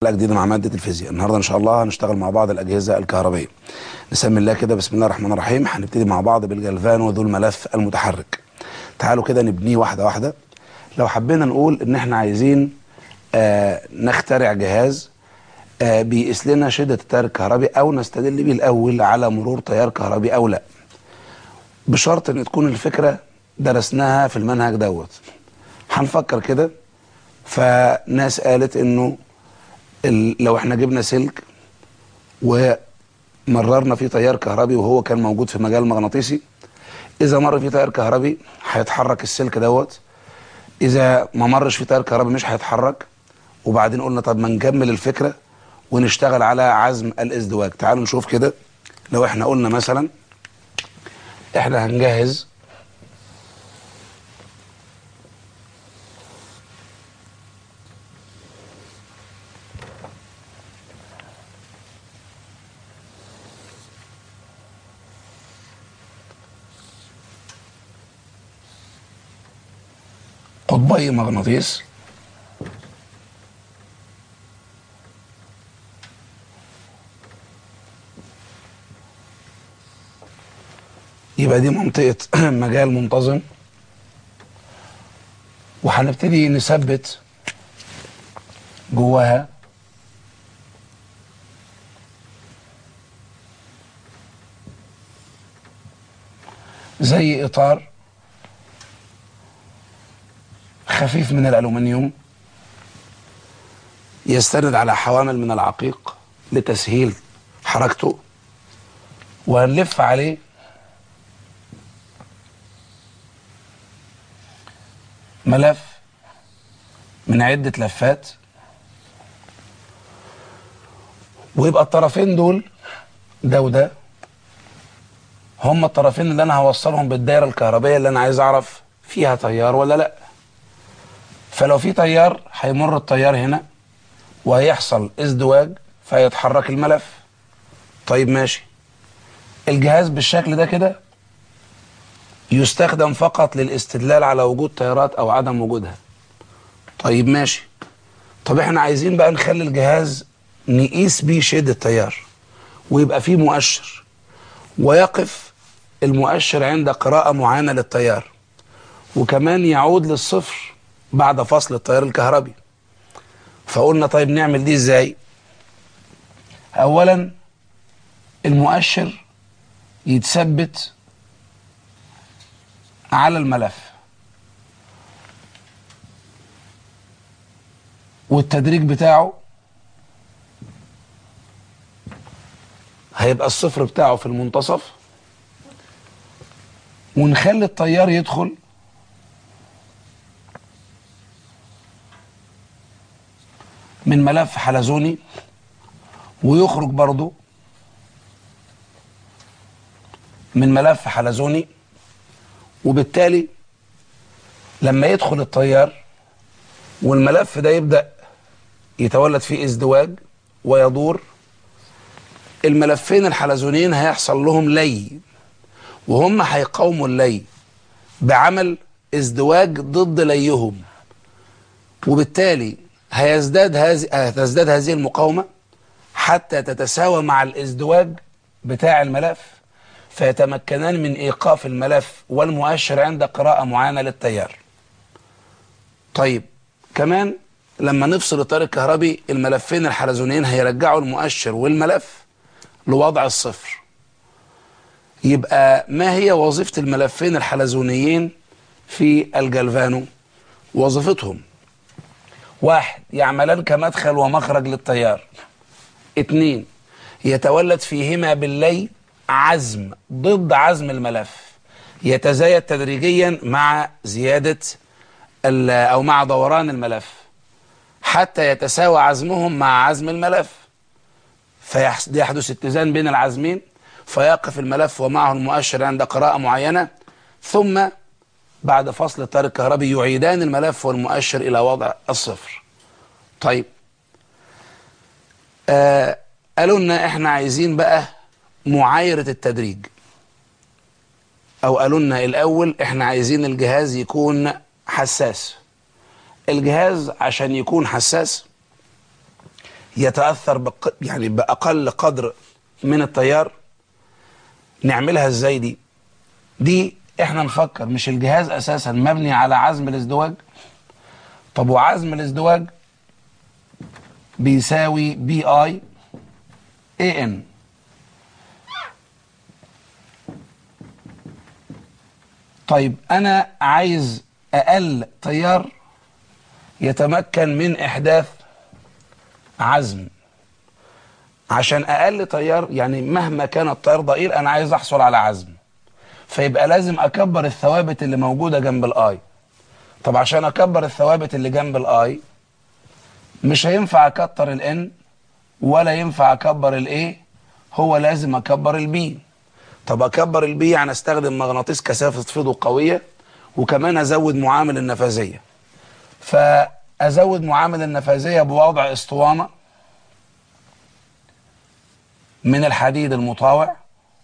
حلقه جديده مع ماده الفيزياء النهارده ان شاء الله هنشتغل مع بعض الاجهزه الكهربائيه نسمي الله كده بسم الله الرحمن الرحيم هنبتدي مع بعض بالجلفان وذو الملف المتحرك تعالوا كده نبنيه واحده واحده لو حبينا نقول ان احنا عايزين آه نخترع جهاز آه بيقيس لنا شده التيار الكهربي او نستدل بيه الاول على مرور تيار كهربي او لا بشرط ان تكون الفكره درسناها في المنهج دوت هنفكر كده فناس قالت انه ال- لو احنا جبنا سلك ومررنا فيه تيار كهربي وهو كان موجود في مجال مغناطيسي اذا مر فيه تيار كهربي هيتحرك السلك دوت اذا ما مرش فيه تيار كهربي مش هيتحرك وبعدين قلنا طب ما نكمل الفكره ونشتغل على عزم الازدواج تعالوا نشوف كده لو احنا قلنا مثلا احنا هنجهز قطبي مغناطيس يبقى دي منطقة مجال منتظم وهنبتدي نثبت جواها زي إطار خفيف من الألومنيوم يستند على حوامل من العقيق لتسهيل حركته وهنلف عليه ملف من عدة لفات ويبقى الطرفين دول ده وده هم الطرفين اللي انا هوصلهم بالدايره الكهربائيه اللي انا عايز اعرف فيها تيار ولا لا فلو في تيار هيمر التيار هنا وهيحصل ازدواج فيتحرك الملف طيب ماشي الجهاز بالشكل ده كده يستخدم فقط للاستدلال على وجود تيارات او عدم وجودها طيب ماشي طب احنا عايزين بقى نخلي الجهاز نقيس بيه شدة التيار ويبقى فيه مؤشر ويقف المؤشر عند قراءة معينة للتيار وكمان يعود للصفر بعد فصل التيار الكهربي فقلنا طيب نعمل دي ازاي اولا المؤشر يتثبت على الملف والتدريج بتاعه هيبقى الصفر بتاعه في المنتصف ونخلي التيار يدخل من ملف حلزوني ويخرج برضه من ملف حلزوني وبالتالي لما يدخل التيار والملف ده يبدأ يتولد فيه ازدواج ويدور الملفين الحلزونيين هيحصل لهم لي وهم هيقاوموا اللي بعمل ازدواج ضد ليهم وبالتالي هيزداد هذه هتزداد هذه المقاومة حتى تتساوى مع الازدواج بتاع الملف فيتمكنان من ايقاف الملف والمؤشر عند قراءة معينة للتيار طيب كمان لما نفصل التيار الكهربي الملفين الحلزونيين هيرجعوا المؤشر والملف لوضع الصفر يبقى ما هي وظيفة الملفين الحلزونيين في الجلفانو وظيفتهم واحد يعملان كمدخل ومخرج للتيار اتنين يتولد فيهما باللي عزم ضد عزم الملف يتزايد تدريجيا مع زيادة او مع دوران الملف حتى يتساوى عزمهم مع عزم الملف فيحدث اتزان بين العزمين فيقف الملف ومعه المؤشر عند قراءة معينة ثم بعد فصل التيار الكهربي يعيدان الملف والمؤشر إلى وضع الصفر طيب آه قالوا لنا احنا عايزين بقى معايرة التدريج او قالوا لنا الاول احنا عايزين الجهاز يكون حساس الجهاز عشان يكون حساس يتاثر بق... يعني باقل قدر من التيار نعملها ازاي دي دي احنا نفكر مش الجهاز اساسا مبني على عزم الازدواج طب وعزم الازدواج بيساوي بي اي اي ان طيب انا عايز اقل تيار يتمكن من احداث عزم عشان اقل تيار يعني مهما كان التيار ضئيل انا عايز احصل على عزم فيبقى لازم اكبر الثوابت اللي موجوده جنب الاي طب عشان اكبر الثوابت اللي جنب الاي مش هينفع اكتر الان ولا ينفع اكبر الايه هو لازم اكبر البي طب اكبر البي يعني استخدم مغناطيس كثافه فضو قويه وكمان ازود معامل النفاذيه فازود معامل النفاذيه بوضع اسطوانه من الحديد المطاوع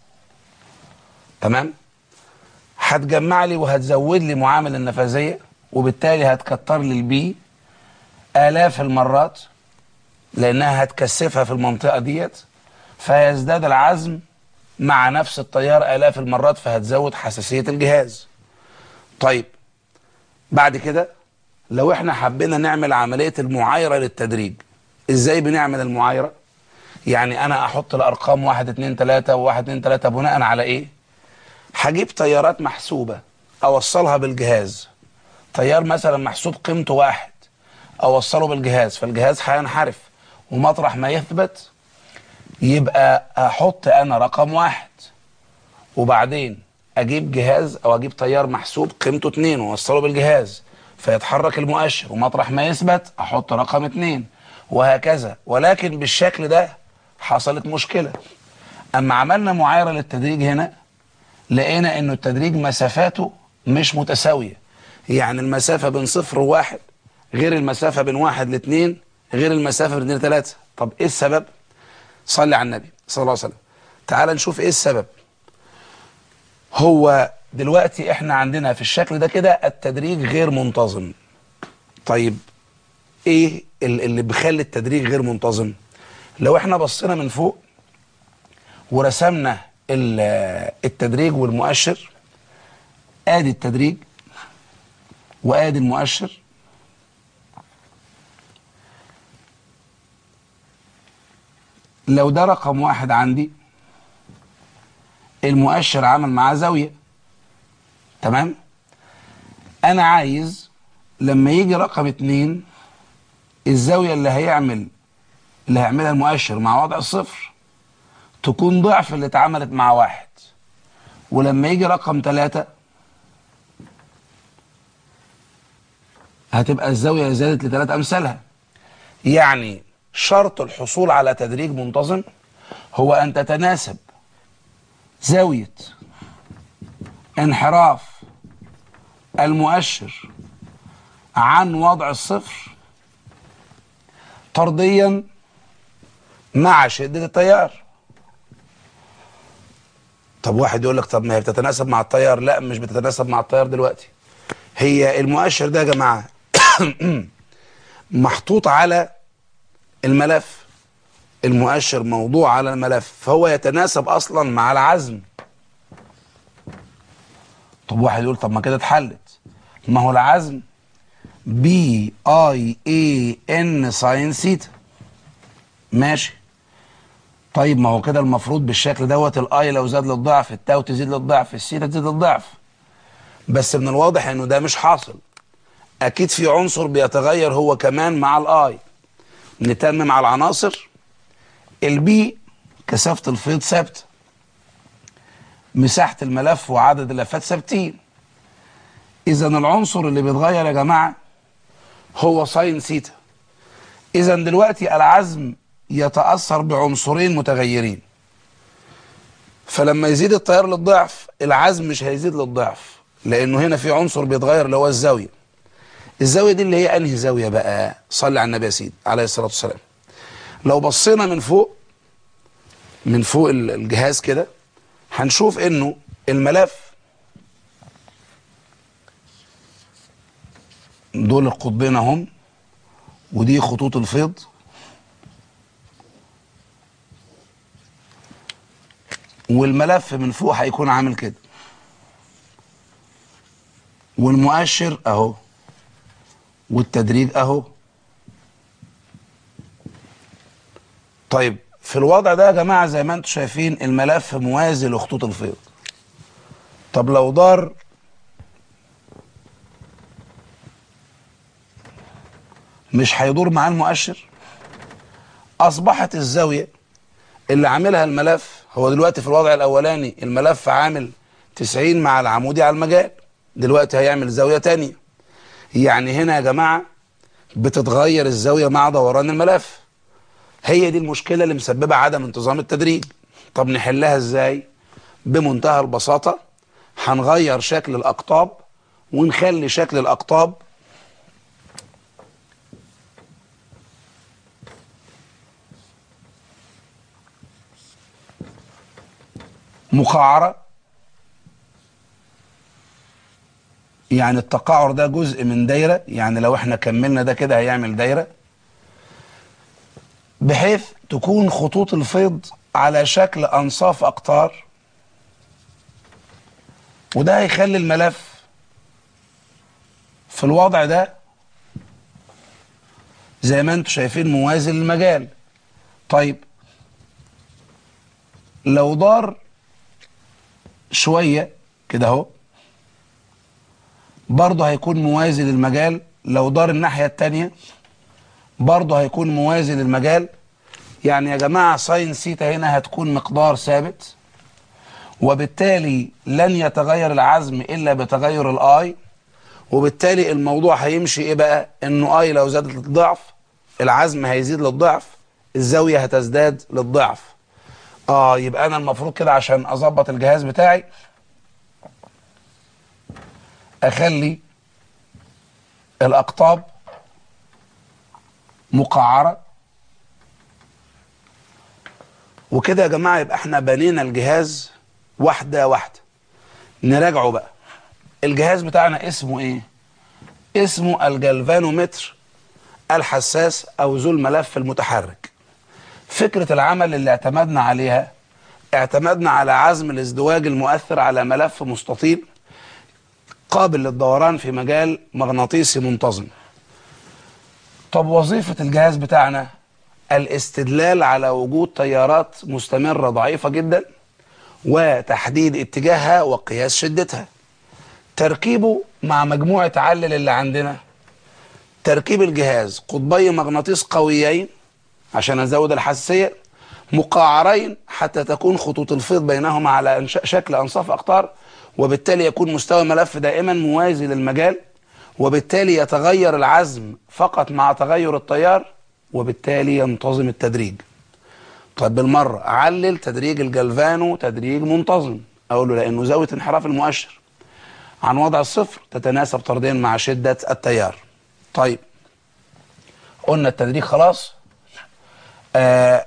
تمام هتجمع لي وهتزود لي معامل النفاذيه وبالتالي هتكتر لي البي آلاف المرات لأنها هتكثفها في المنطقة ديت فيزداد العزم مع نفس التيار آلاف المرات فهتزود حساسية الجهاز طيب بعد كده لو احنا حبينا نعمل عملية المعايرة للتدريج ازاي بنعمل المعايرة يعني انا احط الارقام واحد اتنين تلاتة وواحد اتنين تلاتة بناء على ايه هجيب تيارات محسوبة اوصلها بالجهاز تيار مثلا محسوب قيمته واحد اوصله بالجهاز فالجهاز هينحرف ومطرح ما يثبت يبقى احط انا رقم واحد وبعدين اجيب جهاز او اجيب تيار محسوب قيمته اتنين واوصله بالجهاز فيتحرك المؤشر ومطرح ما يثبت احط رقم اتنين وهكذا ولكن بالشكل ده حصلت مشكلة اما عملنا معايرة للتدريج هنا لقينا انه التدريج مسافاته مش متساوية يعني المسافة بين صفر وواحد غير المسافة بين واحد لاثنين غير المسافة بين اثنين لثلاثة طب ايه السبب صلي على النبي صلى الله عليه وسلم تعال نشوف ايه السبب هو دلوقتي احنا عندنا في الشكل ده كده التدريج غير منتظم طيب ايه اللي بيخلي التدريج غير منتظم لو احنا بصينا من فوق ورسمنا التدريج والمؤشر ادي التدريج وادي المؤشر لو ده رقم واحد عندي المؤشر عمل معاه زاوية تمام انا عايز لما يجي رقم اتنين الزاوية اللي هيعمل اللي هيعملها المؤشر مع وضع الصفر تكون ضعف اللي اتعملت مع واحد ولما يجي رقم ثلاثة هتبقى الزاوية زادت لثلاث أمثالها يعني شرط الحصول على تدريج منتظم هو أن تتناسب زاوية انحراف المؤشر عن وضع الصفر طرديا مع شدة التيار طب واحد يقول لك طب ما هي بتتناسب مع التيار لا مش بتتناسب مع التيار دلوقتي هي المؤشر ده يا جماعة محطوط على الملف المؤشر موضوع على الملف فهو يتناسب اصلا مع العزم طب واحد يقول طب ما كده اتحلت ما هو العزم بي اي اي ان ساين سيتا ماشي طيب ما هو كده المفروض بالشكل دوت الاي لو زاد للضعف التاو تزيد للضعف السيتا تزيد للضعف بس من الواضح انه ده مش حاصل اكيد في عنصر بيتغير هو كمان مع الاي نتمم على العناصر البي كثافة الفيض ثابتة مساحة الملف وعدد اللفات ثابتين إذا العنصر اللي بيتغير يا جماعة هو ساين سيتا إذا دلوقتي العزم يتأثر بعنصرين متغيرين فلما يزيد التيار للضعف العزم مش هيزيد للضعف لأنه هنا في عنصر بيتغير اللي هو الزاوية الزاوية دي اللي هي أنهي زاوية بقى صلي على النبي يا سيدي عليه الصلاة والسلام لو بصينا من فوق من فوق الجهاز كده هنشوف انه الملف دول القطبين اهم ودي خطوط الفيض والملف من فوق هيكون عامل كده والمؤشر اهو والتدريج اهو طيب في الوضع ده يا جماعة زي ما انتم شايفين الملف موازي لخطوط الفيض طب لو دار مش هيدور معاه المؤشر اصبحت الزاوية اللي عاملها الملف هو دلوقتي في الوضع الاولاني الملف عامل 90 مع العمودي على المجال دلوقتي هيعمل زاوية تانية يعني هنا يا جماعة بتتغير الزاوية مع دوران الملف هي دي المشكلة اللي مسببة عدم انتظام التدريج طب نحلها ازاي بمنتهى البساطة هنغير شكل الأقطاب ونخلي شكل الأقطاب مقعرة يعني التقعر ده جزء من دايرة يعني لو احنا كملنا ده كده هيعمل دايرة بحيث تكون خطوط الفيض على شكل أنصاف أقطار وده هيخلي الملف في الوضع ده زي ما انتم شايفين موازي للمجال طيب لو دار شوية كده اهو برضه هيكون موازي للمجال لو دار الناحية التانية برضه هيكون موازي للمجال يعني يا جماعة ساين سيتا هنا هتكون مقدار ثابت وبالتالي لن يتغير العزم إلا بتغير الآي وبالتالي الموضوع هيمشي إيه بقى إنه آي لو زادت للضعف العزم هيزيد للضعف الزاوية هتزداد للضعف آه يبقى أنا المفروض كده عشان أظبط الجهاز بتاعي أخلي الأقطاب مقعرة وكده يا جماعة يبقى احنا بنينا الجهاز واحدة واحدة نراجعه بقى الجهاز بتاعنا اسمه ايه اسمه الجلفانومتر الحساس او ذو الملف المتحرك فكرة العمل اللي اعتمدنا عليها اعتمدنا على عزم الازدواج المؤثر على ملف مستطيل قابل للدوران في مجال مغناطيسي منتظم طب وظيفة الجهاز بتاعنا الاستدلال على وجود تيارات مستمرة ضعيفة جدا وتحديد اتجاهها وقياس شدتها تركيبه مع مجموعة علل اللي عندنا تركيب الجهاز قطبي مغناطيس قويين عشان ازود الحساسية مقعرين حتى تكون خطوط الفيض بينهما على شكل انصاف اقطار وبالتالي يكون مستوى الملف دائما موازي للمجال وبالتالي يتغير العزم فقط مع تغير التيار وبالتالي ينتظم التدريج طيب بالمرة علل تدريج الجلفانو تدريج منتظم أقول له لأنه زاوية انحراف المؤشر عن وضع الصفر تتناسب طرديا مع شدة التيار طيب قلنا التدريج خلاص آه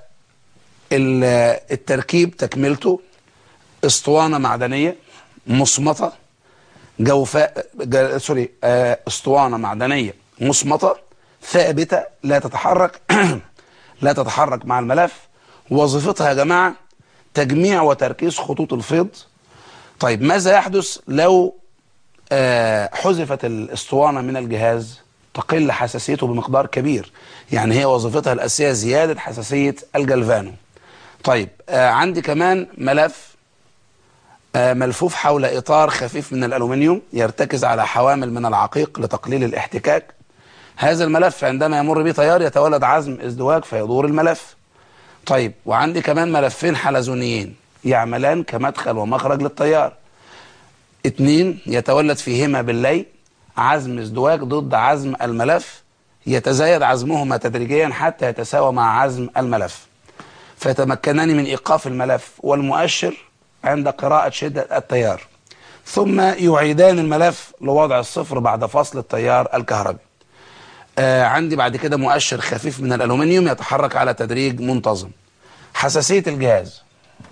التركيب تكملته اسطوانة معدنية مصمتة جوفاء جا سوري آه اسطوانة معدنية مصمتة ثابتة لا تتحرك لا تتحرك مع الملف وظيفتها يا جماعة تجميع وتركيز خطوط الفيض طيب ماذا يحدث لو آه حذفت الاسطوانة من الجهاز تقل حساسيته بمقدار كبير يعني هي وظيفتها الأساسية زيادة حساسية الجلفانو طيب آه عندي كمان ملف آه ملفوف حول إطار خفيف من الألومنيوم يرتكز على حوامل من العقيق لتقليل الاحتكاك هذا الملف عندما يمر به تيار يتولد عزم ازدواج فيدور الملف طيب وعندي كمان ملفين حلزونيين يعملان كمدخل ومخرج للتيار اتنين يتولد فيهما بالليل عزم ازدواج ضد عزم الملف يتزايد عزمهما تدريجيا حتى يتساوى مع عزم الملف فيتمكنان من إيقاف الملف والمؤشر عند قراءة شدة التيار ثم يعيدان الملف لوضع الصفر بعد فصل التيار الكهربي آه عندي بعد كده مؤشر خفيف من الألومنيوم يتحرك على تدريج منتظم حساسية الجهاز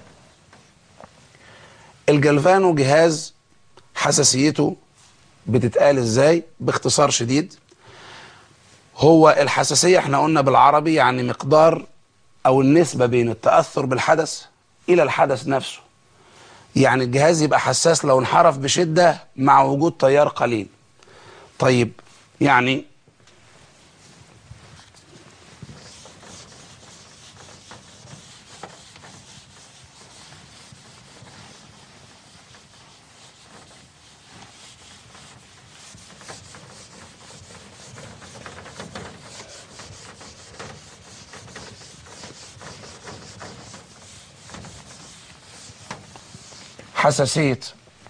الجلفانو جهاز حساسيته بتتقال ازاي باختصار شديد هو الحساسية احنا قلنا بالعربي يعني مقدار او النسبة بين التأثر بالحدث الى الحدث نفسه يعني الجهاز يبقى حساس لو انحرف بشدة مع وجود تيار قليل طيب يعني حساسية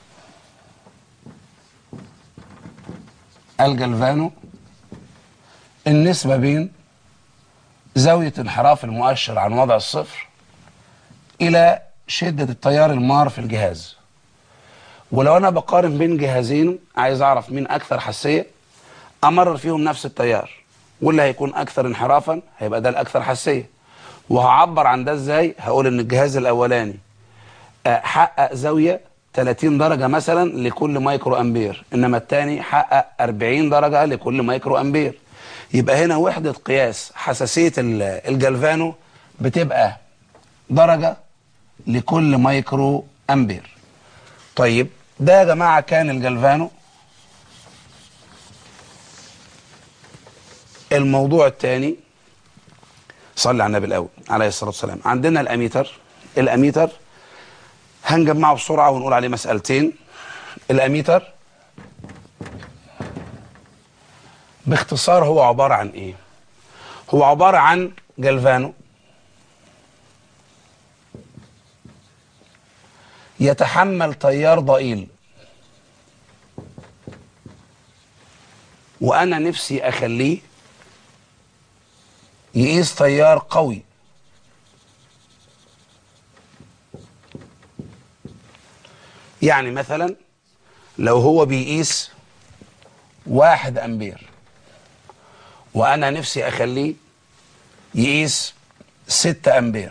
الجلفانو النسبة بين زاوية انحراف المؤشر عن وضع الصفر إلى شدة التيار المار في الجهاز ولو أنا بقارن بين جهازين عايز أعرف مين أكثر حساسية أمرر فيهم نفس التيار واللي هيكون أكثر انحرافا هيبقى ده الأكثر حساسية وهعبر عن ده إزاي هقول إن الجهاز الأولاني حقق زاوية 30 درجة مثلا لكل مايكرو أمبير إنما الثاني حقق 40 درجة لكل مايكرو أمبير يبقى هنا وحدة قياس حساسية الجلفانو بتبقى درجة لكل مايكرو أمبير طيب ده يا جماعة كان الجلفانو الموضوع الثاني صلي على النبي الأول عليه الصلاة والسلام عندنا الأميتر الأميتر هنجمعه بسرعة ونقول عليه مسألتين الأميتر باختصار هو عبارة عن إيه هو عبارة عن جلفانو يتحمل تيار ضئيل وأنا نفسي أخليه يقيس تيار قوي يعني مثلا لو هو بيقيس واحد أمبير وأنا نفسي أخليه يقيس ستة أمبير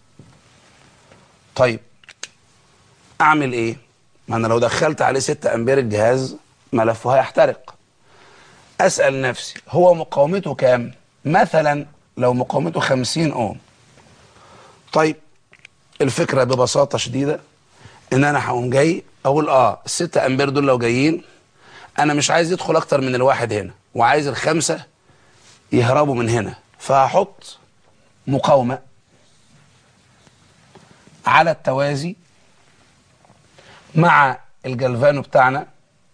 طيب أعمل إيه؟ ما أنا لو دخلت عليه ستة أمبير الجهاز ملفه هيحترق أسأل نفسي هو مقاومته كام؟ مثلا لو مقاومته 50 أوم طيب الفكرة ببساطة شديدة ان انا هقوم جاي اقول اه الستة امبير دول لو جايين انا مش عايز يدخل اكتر من الواحد هنا وعايز الخمسة يهربوا من هنا فهحط مقاومة على التوازي مع الجلفانو بتاعنا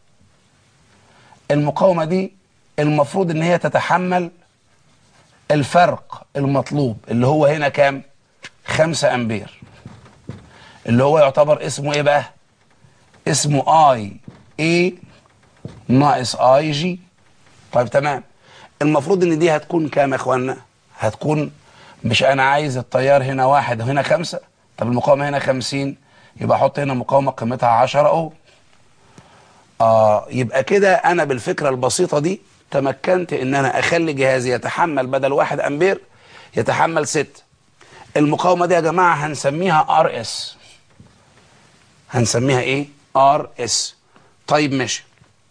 المقاومة دي المفروض ان هي تتحمل الفرق المطلوب اللي هو هنا كام خمسة امبير اللي هو يعتبر اسمه ايه بقى اسمه اي اي ناقص اي جي طيب تمام المفروض ان دي هتكون كام يا اخوانا هتكون مش انا عايز التيار هنا واحد وهنا خمسة طب المقاومة هنا خمسين يبقى احط هنا مقاومة قيمتها عشرة اهو اه يبقى كده انا بالفكرة البسيطة دي تمكنت ان انا اخلي جهازي يتحمل بدل واحد امبير يتحمل ست المقاومة دي يا جماعة هنسميها ار اس هنسميها ايه ار اس طيب ماشي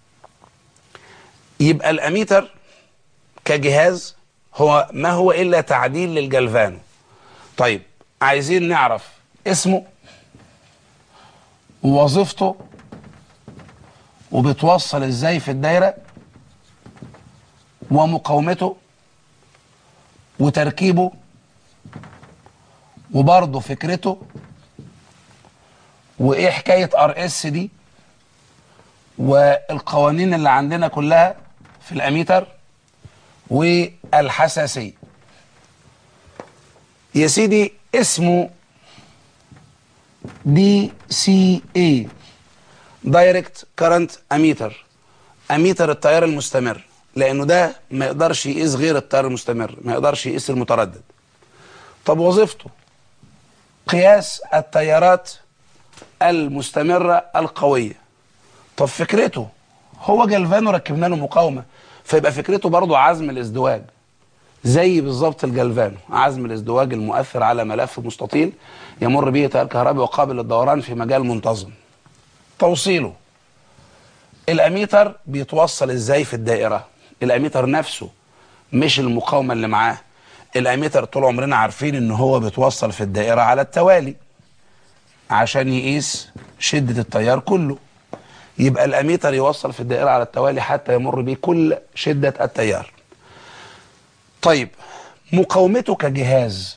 يبقى الاميتر كجهاز هو ما هو الا تعديل للجلفانو طيب عايزين نعرف اسمه ووظيفته وبتوصل ازاي في الدايره ومقاومته وتركيبه وبرضه فكرته وايه حكايه ار اس دي والقوانين اللي عندنا كلها في الاميتر والحساسيه يا سيدي اسمه دي سي اي دايركت كارنت اميتر اميتر التيار المستمر لانه ده ما يقدرش يقيس غير التيار المستمر ما يقدرش يقيس المتردد طب وظيفته قياس التيارات المستمرة القوية طب فكرته هو جلفانو ركبنا له مقاومة فيبقى فكرته برضو عزم الازدواج زي بالظبط الجلفانو عزم الازدواج المؤثر على ملف مستطيل يمر به تيار كهربي وقابل للدوران في مجال منتظم توصيله الاميتر بيتوصل ازاي في الدائرة الاميتر نفسه مش المقاومة اللي معاه الاميتر طول عمرنا عارفين ان هو بيتوصل في الدائرة على التوالي عشان يقيس شدة التيار كله يبقى الأميتر يوصل في الدائرة على التوالي حتى يمر به كل شدة التيار طيب مقاومته كجهاز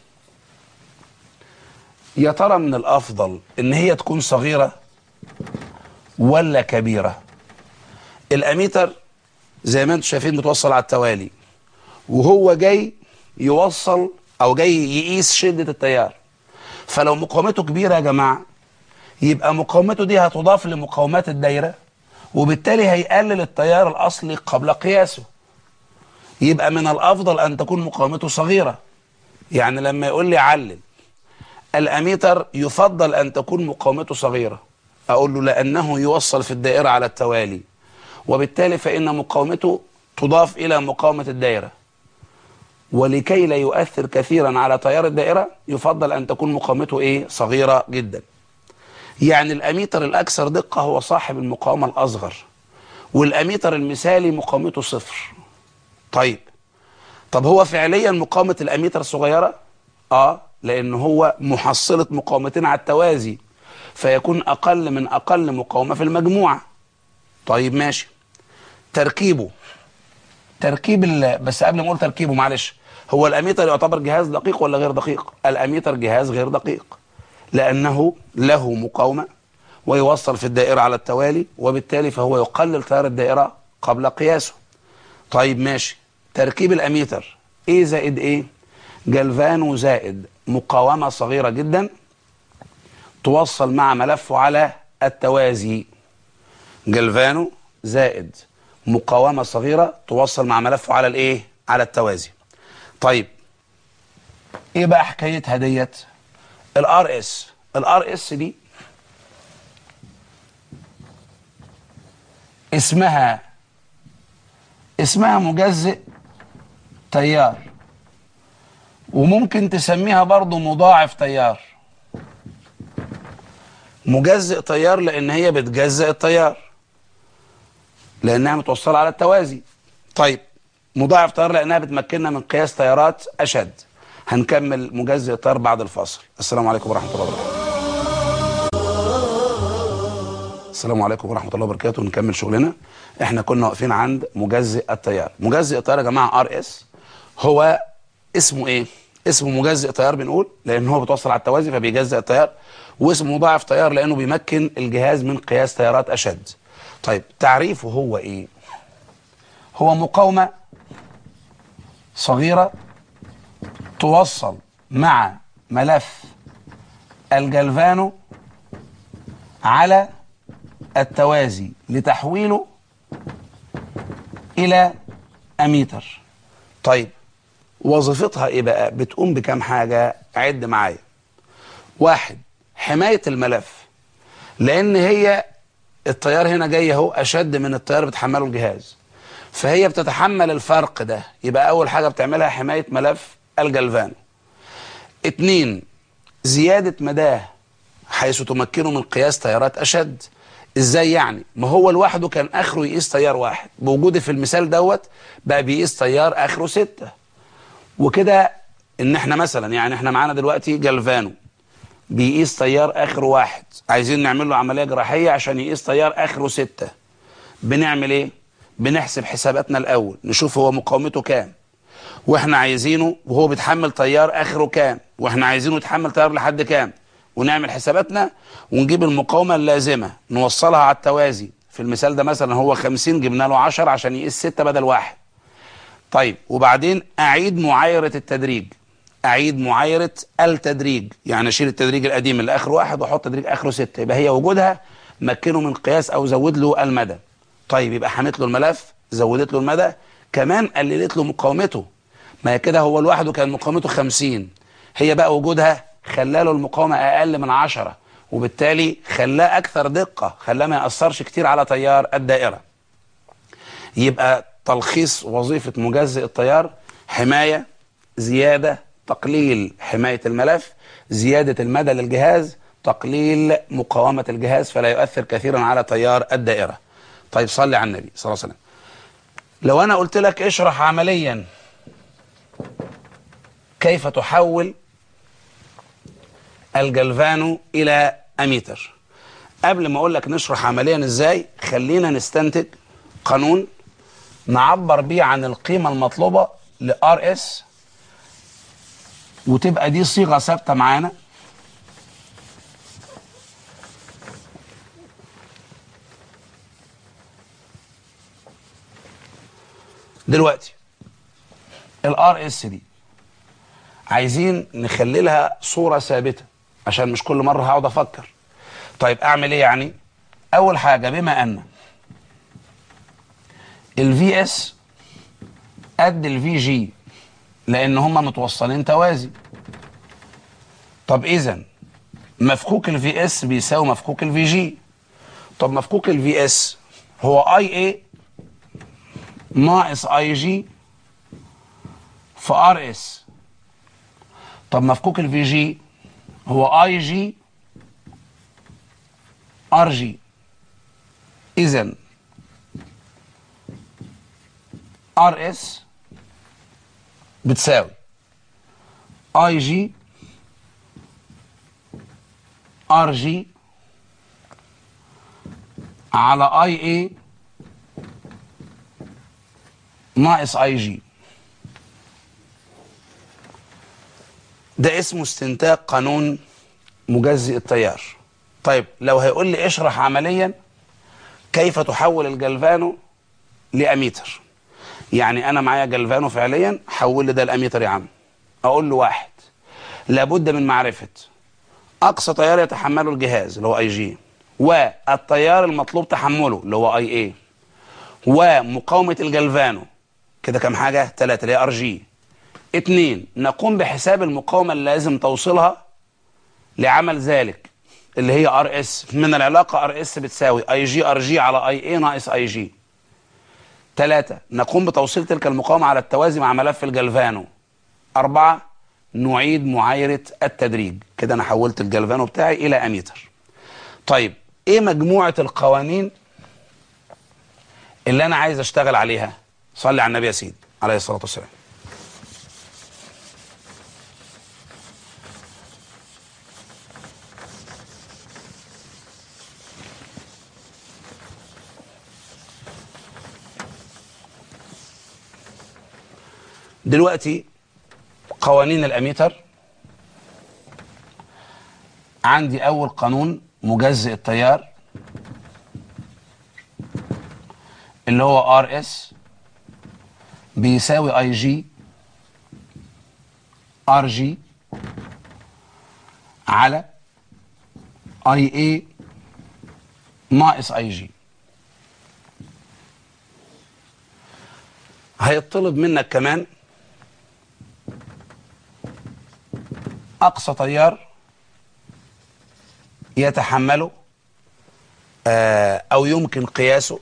يا ترى من الأفضل إن هي تكون صغيرة ولا كبيرة الأميتر زي ما انتم شايفين متوصل على التوالي وهو جاي يوصل أو جاي يقيس شدة التيار فلو مقاومته كبيرة يا جماعة يبقى مقاومته دي هتضاف لمقاومات الدايرة وبالتالي هيقلل التيار الأصلي قبل قياسه يبقى من الأفضل أن تكون مقاومته صغيرة يعني لما يقول لي علل الأميتر يفضل أن تكون مقاومته صغيرة أقول له لأنه يوصل في الدائرة على التوالي وبالتالي فإن مقاومته تضاف إلى مقاومة الدائرة ولكي لا يؤثر كثيرا على تيار الدائرة يفضل أن تكون مقاومته إيه صغيرة جدا يعني الأميتر الأكثر دقة هو صاحب المقاومة الأصغر والأميتر المثالي مقاومته صفر طيب طب هو فعليا مقاومة الأميتر صغيرة آه لأن هو محصلة مقاومتين على التوازي فيكون أقل من أقل مقاومة في المجموعة طيب ماشي تركيبه تركيب ال... بس قبل ما اقول تركيبه معلش هو الاميتر يعتبر جهاز دقيق ولا غير دقيق الاميتر جهاز غير دقيق لانه له مقاومه ويوصل في الدائره على التوالي وبالتالي فهو يقلل تيار الدائره قبل قياسه طيب ماشي تركيب الاميتر ايه زائد ايه جلفانو زائد مقاومه صغيره جدا توصل مع ملفه على التوازي جلفانو زائد مقاومة صغيرة توصل مع ملفه على الايه على التوازي طيب ايه بقى حكايتها ديت الار اس الار اس دي اسمها اسمها مجزئ تيار وممكن تسميها برضو مضاعف تيار مجزئ تيار لان هي بتجزئ التيار لانها متوصله على التوازي طيب مضاعف تيار لانها بتمكننا من قياس تيارات اشد هنكمل مجزئ التيار بعد الفاصل السلام عليكم ورحمه الله وبركاته السلام عليكم ورحمه الله وبركاته نكمل شغلنا احنا كنا واقفين عند مجزئ التيار مجزئ التيار يا جماعه ار اس هو اسمه ايه اسمه مجزئ تيار بنقول لان هو بيتوصل على التوازي فبيجزئ التيار واسمه مضاعف تيار لانه بيمكن الجهاز من قياس تيارات اشد طيب تعريفه هو ايه هو مقاومة صغيرة توصل مع ملف الجلفانو على التوازي لتحويله الى اميتر طيب وظيفتها ايه بقى بتقوم بكام حاجة عد معايا واحد حماية الملف لان هي التيار هنا جاي اهو اشد من التيار اللي بتحمله الجهاز فهي بتتحمل الفرق ده يبقى اول حاجه بتعملها حمايه ملف الجلفانو اتنين زياده مداه حيث تمكنه من قياس تيارات اشد ازاي يعني ما هو لوحده كان اخره يقيس تيار واحد بوجودي في المثال دوت بقى بيقيس تيار اخره ستة وكده ان احنا مثلا يعني احنا معانا دلوقتي جلفانو بيقيس تيار اخره واحد عايزين نعمل له عمليه جراحيه عشان يقيس تيار اخره ستة بنعمل ايه بنحسب حساباتنا الاول نشوف هو مقاومته كام واحنا عايزينه وهو بيتحمل تيار اخره كام واحنا عايزينه يتحمل تيار لحد كام ونعمل حساباتنا ونجيب المقاومه اللازمه نوصلها على التوازي في المثال ده مثلا هو 50 جبنا له 10 عشان يقيس 6 بدل واحد طيب وبعدين اعيد معايره التدريج اعيد معايره التدريج يعني اشيل التدريج القديم اللي اخره واحد واحط تدريج اخره ستة يبقى هي وجودها مكنه من قياس او زود له المدى طيب يبقى حمت له الملف زودت له المدى كمان قللت له مقاومته ما هي كده هو لوحده كان مقاومته 50 هي بقى وجودها خلاله المقاومه اقل من 10 وبالتالي خلاه اكثر دقه خلاه ما ياثرش كتير على تيار الدائره يبقى تلخيص وظيفه مجزئ التيار حمايه زياده تقليل حمايه الملف زياده المدى للجهاز تقليل مقاومه الجهاز فلا يؤثر كثيرا على تيار الدائره طيب صلي على النبي صلى الله عليه وسلم لو انا قلت لك اشرح عمليا كيف تحول الجلفانو الى اميتر قبل ما اقول لك نشرح عمليا ازاي خلينا نستنتج قانون نعبر بيه عن القيمه المطلوبه لار اس وتبقى دي صيغه ثابته معانا دلوقتي الار اس دي عايزين نخلي لها صوره ثابته عشان مش كل مره هقعد افكر طيب اعمل ايه يعني اول حاجه بما ان الفي اس قد الفي جي لان هما متوصلين توازي طب اذا مفكوك الفي اس بيساوي مفكوك الفي جي طب مفكوك الفي اس هو اي اي ناقص اي جي في ار اس طب مفكوك الفي جي هو اي جي ار جي اذا ار اس بتساوي اي جي ار جي على اي اي ناقص اي جي ده اسمه استنتاج قانون مجزئ التيار طيب لو هيقول لي اشرح عمليا كيف تحول الجلفانو لاميتر يعني انا معايا جلفانو فعليا حول لي ده الاميتر يا عم اقول له واحد لابد من معرفه اقصى تيار يتحمله الجهاز اللي هو اي جي والتيار المطلوب تحمله اللي هو اي اي ومقاومه الجلفانو كده كام حاجه ثلاثه اللي هي ار جي اتنين نقوم بحساب المقاومه اللي لازم توصلها لعمل ذلك اللي هي ار اس من العلاقه ار اس بتساوي اي جي ار جي على اي اي ناقص اي جي ثلاثة نقوم بتوصيل تلك المقاومة على التوازي مع ملف الجلفانو أربعة نعيد معايرة التدريج كده أنا حولت الجلفانو بتاعي إلى أميتر طيب إيه مجموعة القوانين اللي أنا عايز أشتغل عليها صلي على النبي يا سيدي عليه الصلاة والسلام دلوقتي قوانين الاميتر عندي اول قانون مجزئ التيار اللي هو ار اس بيساوي اي جي ار جي على اي اي ناقص اي جي هيطلب منك كمان اقصى تيار يتحمله آه او يمكن قياسه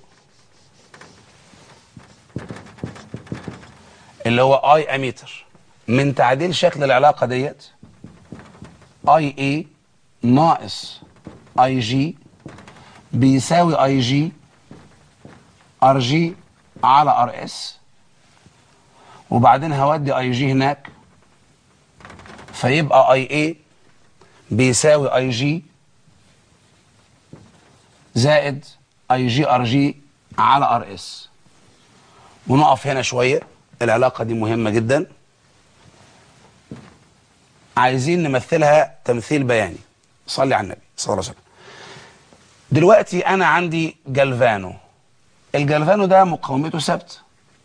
اللي هو اي اميتر من تعديل شكل العلاقه ديت اي اي ناقص اي جي بيساوي اي جي ار جي على ار اس وبعدين هودي اي جي هناك فيبقى اي اي بيساوي اي جي زائد اي جي ار جي على ار اس ونقف هنا شويه العلاقه دي مهمه جدا عايزين نمثلها تمثيل بياني صلي على النبي صلى الله عليه وسلم دلوقتي انا عندي جلفانو الجلفانو ده مقاومته ثابته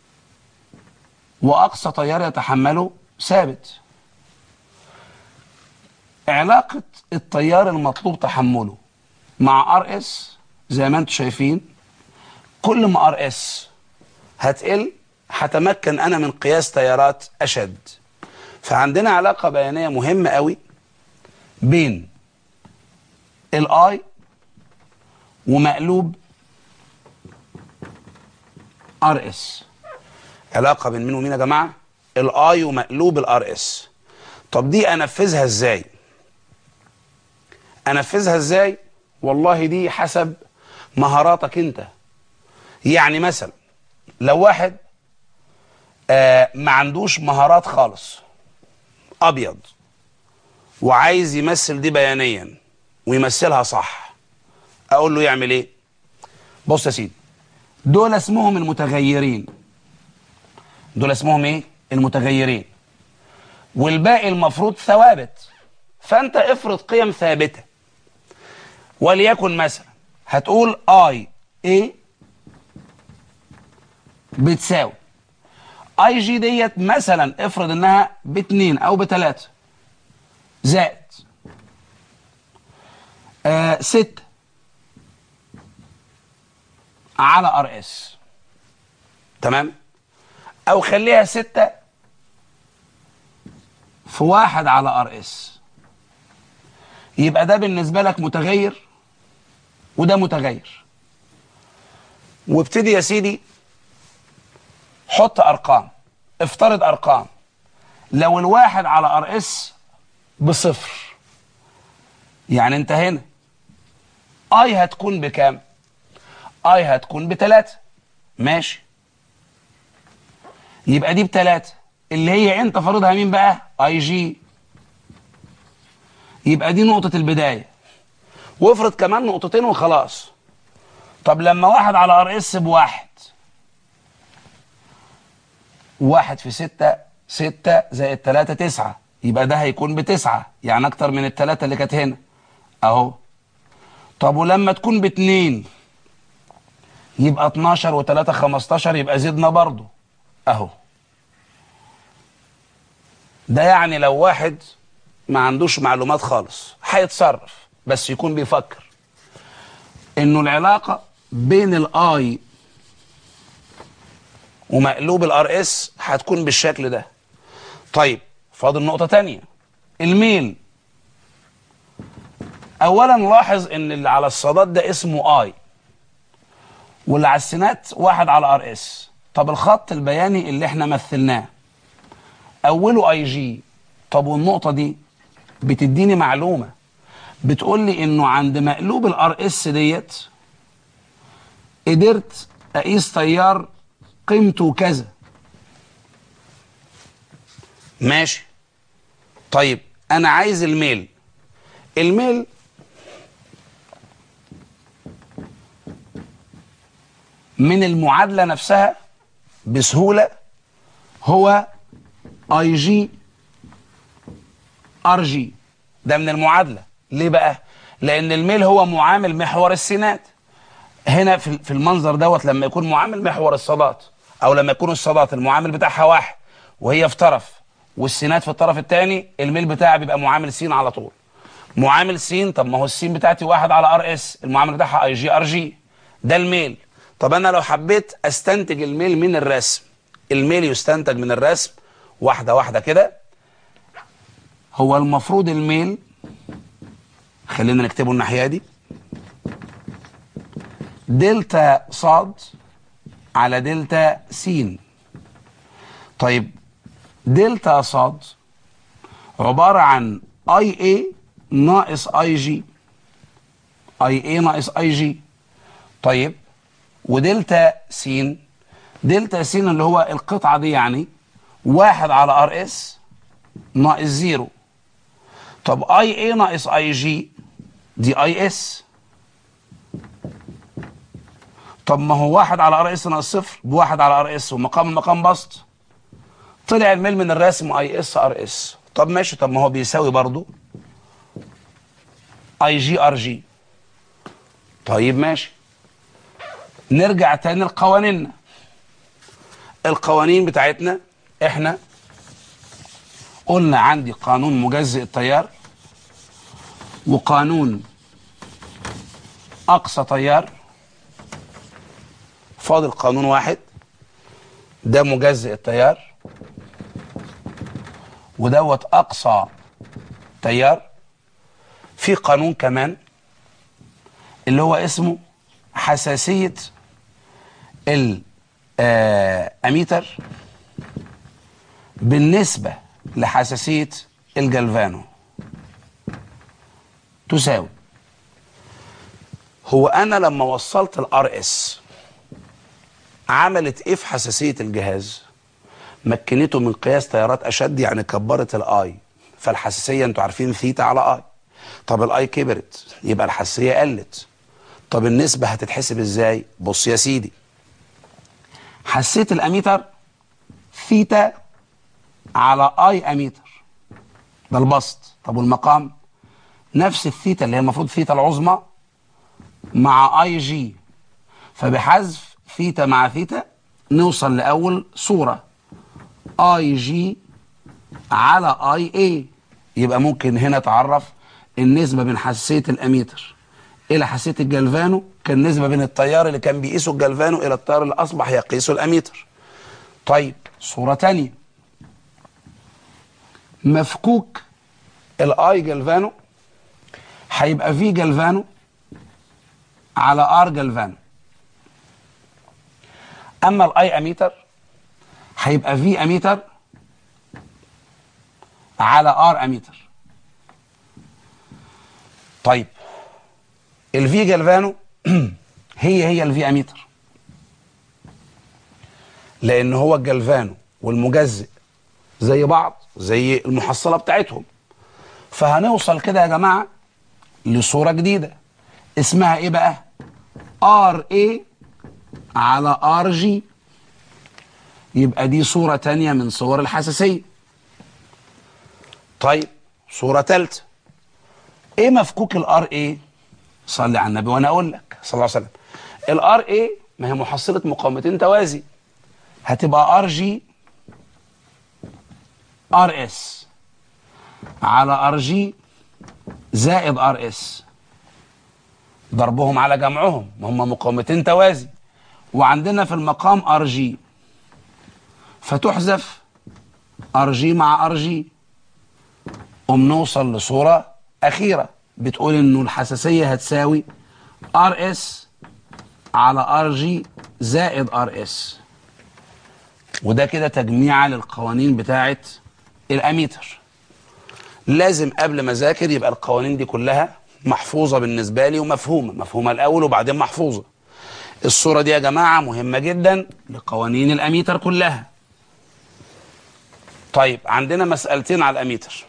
واقصى تيار يتحمله ثابت علاقة التيار المطلوب تحمله مع ار اس زي ما انتم شايفين كل ما ار اس هتقل هتمكن انا من قياس تيارات اشد فعندنا علاقة بيانية مهمة قوي بين الاي ومقلوب ار اس علاقة بين مين ومين يا جماعة الاي ومقلوب الار اس طب دي انفذها ازاي انفذها ازاي والله دي حسب مهاراتك انت يعني مثلا لو واحد آه ما عندوش مهارات خالص ابيض وعايز يمثل دي بيانيا ويمثلها صح اقول له يعمل ايه بص يا سيدي دول اسمهم المتغيرين دول اسمهم ايه المتغيرين والباقي المفروض ثوابت فانت افرض قيم ثابته وليكن مثلا هتقول اي اي بتساوي اي جي ديت مثلا افرض انها باتنين او بتلاته زائد آه ستة على ار اس تمام او خليها ستة في واحد على ار اس يبقى ده بالنسبة لك متغير وده متغير وابتدي يا سيدي حط ارقام افترض ارقام لو الواحد على ار اس بصفر يعني انت هنا اي هتكون بكام اي هتكون بتلاتة ماشي يبقى دي بتلاتة اللي هي انت فارضها مين بقى اي جي يبقى دي نقطة البداية وافرض كمان نقطتين وخلاص طب لما واحد على ار اس بواحد واحد في ستة ستة زائد تلاتة تسعة يبقى ده هيكون بتسعة يعني اكتر من التلاتة اللي كانت هنا اهو طب ولما تكون باتنين يبقى 12 و3 15 يبقى زدنا برضو اهو ده يعني لو واحد ما عندوش معلومات خالص هيتصرف بس يكون بيفكر انه العلاقة بين الاي ومقلوب الار اس هتكون بالشكل ده طيب فاضل نقطة تانية الميل اولا لاحظ ان اللي على الصادات ده اسمه اي واللي على السينات واحد على ار اس طب الخط البياني اللي احنا مثلناه اوله اي جي طب والنقطة دي بتديني معلومة بتقول لي انه عند مقلوب الار اس ديت قدرت اقيس تيار قيمته كذا ماشي طيب انا عايز الميل الميل من المعادلة نفسها بسهولة هو اي جي ار جي ده من المعادلة ليه بقى لان الميل هو معامل محور السينات هنا في في المنظر دوت لما يكون معامل محور الصادات او لما يكون الصادات المعامل بتاعها واحد وهي في طرف والسينات في الطرف الثاني الميل بتاعها بيبقى معامل س على طول معامل س طب ما هو السين بتاعتي واحد على ار اس المعامل بتاعها اي جي ار جي ده الميل طب انا لو حبيت استنتج الميل من الرسم الميل يستنتج من الرسم واحده واحده كده هو المفروض الميل خلينا نكتبه الناحيه دي دلتا صاد على دلتا س طيب دلتا صاد عبارة عن اي اي ناقص اي جي اي اي ناقص اي جي طيب ودلتا س دلتا س اللي هو القطعة دي يعني واحد على ار اس ناقص زيرو طب اي اي ناقص اي جي دي اي اس طب ما هو واحد على ار اس ناقص صفر بواحد على ار اس ومقام مقام بسط طلع الميل من الرسم اي اس ار اس طب ماشي طب ما هو بيساوي برضو اي جي ار جي طيب ماشي نرجع تاني لقوانيننا القوانين بتاعتنا احنا قلنا عندي قانون مجزئ التيار وقانون اقصى تيار فاضل قانون واحد ده مجزئ التيار ودوت اقصى تيار في قانون كمان اللي هو اسمه حساسية الاميتر بالنسبة لحساسية الجلفانو تساوي هو انا لما وصلت الار اس عملت ايه في حساسية الجهاز مكنته من قياس تيارات اشد يعني كبرت الاي فالحساسيه انتوا عارفين ثيتا على اي طب الاي كبرت يبقى الحساسيه قلت طب النسبه هتتحسب ازاي بص يا سيدي حساسيه الاميتر ثيتا على اي اميتر ده البسط طب والمقام نفس الثيتا اللي هي المفروض ثيتا العظمى مع اي جي فبحذف ثيتا مع ثيتا نوصل لاول صوره اي جي على اي اي يبقى ممكن هنا تعرف النسبه بين حساسيه الاميتر الى حساسيه الجلفانو كالنسبه بين التيار اللي كان بيقيسه الجلفانو الى التيار اللي اصبح يقيسه الاميتر طيب صوره تانية مفكوك الاي جلفانو هيبقى في جلفانو على ار جلفانو اما الاي اميتر هيبقى في اميتر على ار اميتر طيب الفي جلفانو هي هي الفي اميتر لان هو الجلفانو والمجزئ زي بعض زي المحصله بتاعتهم فهنوصل كده يا جماعه لصوره جديده اسمها ايه بقى ار اي على ار جي يبقى دي صوره تانية من صور الحساسيه طيب صوره ثالثه ايه مفكوك الار اي صلي على النبي وانا اقول لك صلى الله عليه وسلم الار اي ما هي محصله مقاومتين توازي هتبقى ار جي ار اس على ار جي زائد ار اس ضربهم على جمعهم ما هم مقاومتين توازي وعندنا في المقام ار جي فتحذف ار جي مع ار جي قوم نوصل لصوره اخيره بتقول انه الحساسيه هتساوي ار اس على ار جي زائد ار اس وده كده تجميعه للقوانين بتاعه الاميتر لازم قبل ما اذاكر يبقى القوانين دي كلها محفوظه بالنسبه لي ومفهومه مفهومه الاول وبعدين محفوظه الصوره دي يا جماعه مهمه جدا لقوانين الاميتر كلها طيب عندنا مسألتين على الأميتر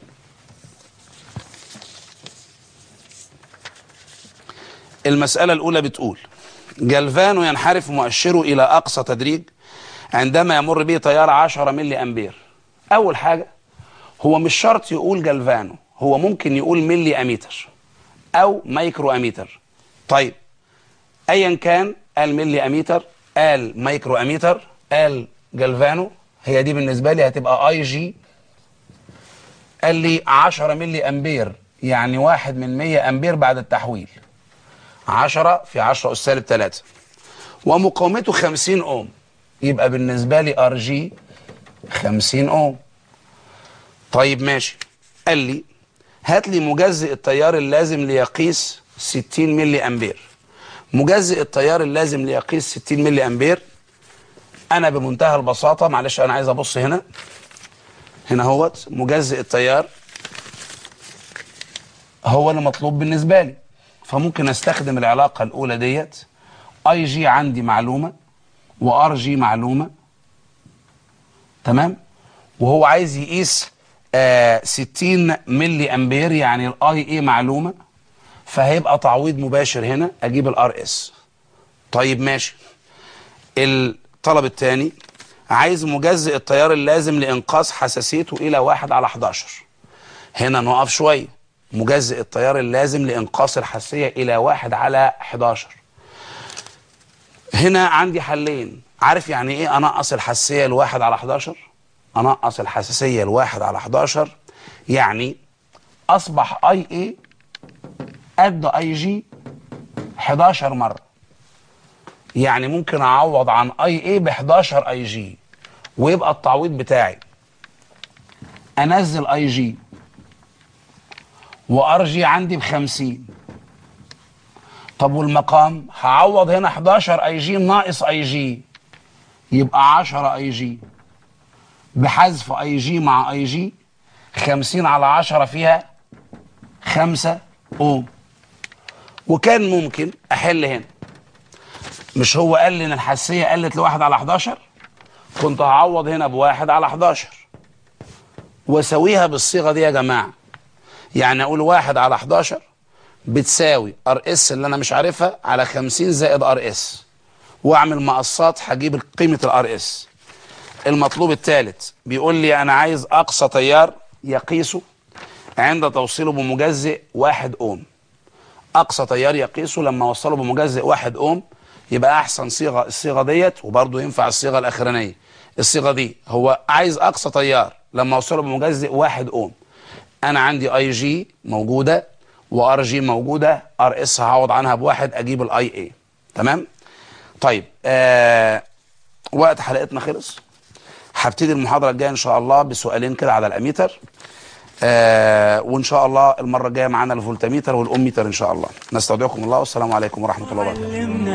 المسألة الأولى بتقول جلفانو ينحرف مؤشره إلى أقصى تدريج عندما يمر به تيار 10 ملي أمبير أول حاجة هو مش شرط يقول جلفانو هو ممكن يقول ملي أميتر أو مايكرو أميتر طيب أيا كان قال ملي أميتر قال مايكرو أميتر قال جلفانو هي دي بالنسبة لي هتبقى اي جي قال لي 10 ملي امبير يعني واحد من 100 امبير بعد التحويل 10 في 10 اس سالب 3 ومقاومته 50 اوم يبقى بالنسبة لي ار جي 50 اوم طيب ماشي قال لي هات لي مجزئ التيار اللازم ليقيس 60 ملي امبير مجزئ التيار اللازم ليقيس 60 ملي امبير انا بمنتهى البساطه معلش انا عايز ابص هنا هنا اهوت مجزئ التيار هو اللي مطلوب بالنسبه لي فممكن استخدم العلاقه الاولى ديت اي جي عندي معلومه وار جي معلومه تمام وهو عايز يقيس آه 60 ملي امبير يعني الاي اي معلومه فهيبقى تعويض مباشر هنا اجيب الار اس طيب ماشي الطلب الثاني عايز مجزئ التيار اللازم لانقاص حساسيته الى 1 على 11 هنا نقف شويه مجزئ التيار اللازم لانقاص الحساسيه الى 1 على 11 هنا عندي حلين عارف يعني ايه انقص الحساسيه لواحد على 11 انقص الحساسيه لواحد على 11 يعني اصبح اي اي قد اي جي 11 مره يعني ممكن اعوض عن اي اي ب 11 اي جي ويبقى التعويض بتاعي انزل اي جي وارجي عندي ب 50 طب والمقام هعوض هنا 11 اي جي ناقص اي جي يبقى 10 اي جي بحذف اي جي مع اي جي 50 على 10 فيها 5 اوم وكان ممكن احل هنا مش هو قال لي ان الحساسيه قلت لواحد على 11 كنت هعوض هنا بواحد على 11 واسويها بالصيغه دي يا جماعه يعني اقول واحد على 11 بتساوي ار اس اللي انا مش عارفها على 50 زائد ار اس واعمل مقصات هجيب قيمه الار اس المطلوب الثالث بيقول لي انا عايز اقصى تيار يقيسه عند توصيله بمجزئ واحد اوم اقصى تيار يقيسه لما اوصله بمجزئ واحد اوم يبقى احسن صيغه الصيغه ديت وبرضه ينفع الصيغه الاخرانيه الصيغه دي هو عايز اقصى تيار لما اوصله بمجزئ واحد اوم انا عندي اي جي موجوده وار جي موجوده ار اس هعوض عنها بواحد اجيب الاي اي تمام طيب آه وقت حلقتنا خلص هبتدي المحاضره الجايه ان شاء الله بسؤالين كده على الاميتر آه وان شاء الله المره الجايه معانا الفولتميتر والاميتر ان شاء الله نستودعكم الله والسلام عليكم ورحمه الله وبركاته